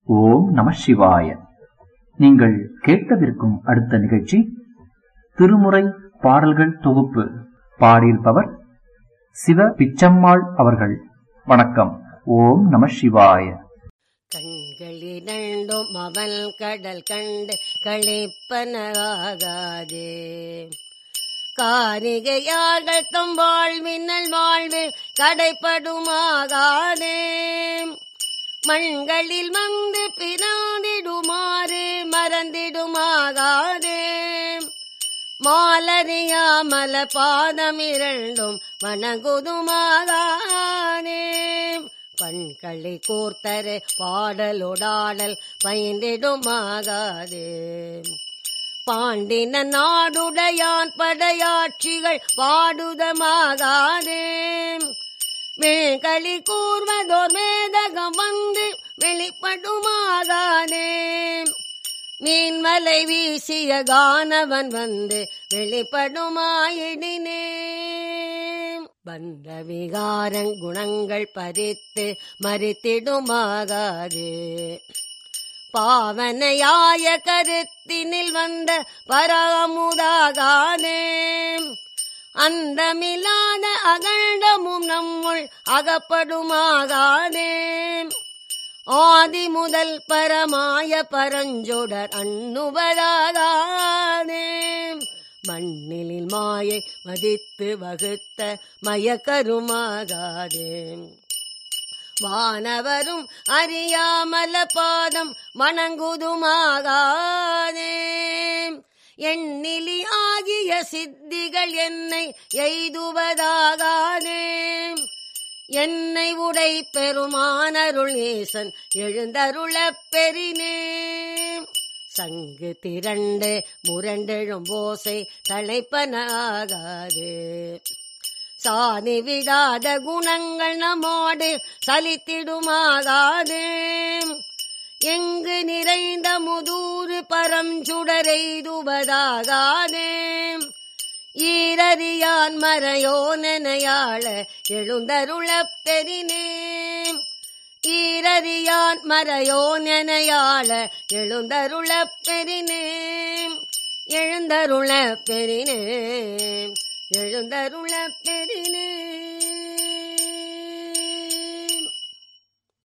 ஓம் நம சிவாய நீங்கள் கேட்கவிருக்கும் அடுத்த நிகழ்ச்சி திருமுறை பாடல்கள் தொகுப்பு பாடியிருப்பவர் சிவ பிச்சம்மாள் அவர்கள் வணக்கம் ஓம் நம சிவாய கண்களிரண்டும் அவன் கடல் கண்டு களிப்பனாகாதே காரிகையார்கள் தம் வாழ்வினல் வாழ்வு கடைப்படுமாகாதே மண்களில் வந்து பிராந்திடுமாறு மறந்திடுமாகாதே மாலறியாமல பாதம் இரண்டும் வணங்குதுமாகானே பண்களை கூர்த்தரு பாடலோடாடல் பயந்திடுமாகாதே பாண்டின நாடுடையான் படையாட்சிகள் பாடுதமாகாதே மேகளி கூர்வதோர் மேதகம் வந்து வெளிப்படுமாகானே மீன்மலை வீசிய கானவன் வந்து வெளிப்படுமாயிடினே வந்த விகாரங் குணங்கள் பறித்து மறித்திடுமாகாதே பாவனையாய கருத்தினில் வந்த பராமுதாகாதே அந்தமில்லாத அகண்டமும் நம்முள் அகப்படுமாகாதே ஆதி முதல் பரமாய பரஞ்சொடர் அண்ணுவதாகாதே மண்ணிலில் மாயை மதித்து வகுத்த மயக்கருமாகாதே வானவரும் அறியாமல பாதம் வணங்குதுமாகாதே எண்ணிலி ஆகிய சித்திகள் என்னை எய்துவதாகாதே என்னை உடை பெருமானருள் ஈசன் எழுந்தருளப் பெறினே சங்கு திரண்டு முரண்டெழும் ஓசை தலைப்பனாகாதே சாதி விடாத குணங்கள் நம்மோடு சலித்திடுமாகாதே எங்கு நிறைந்த முதூறு பரஞ்சுடரெய்துவதாகாதே ஈரறியான் மறையோ நெனையாள எழுந்தருளப் பெறினே ஈரறியான் மறையோ நெனையாள எழுந்தருளப் பெறினே எழுந்தருளப் பெறினே எழுந்தருளப் பெறினே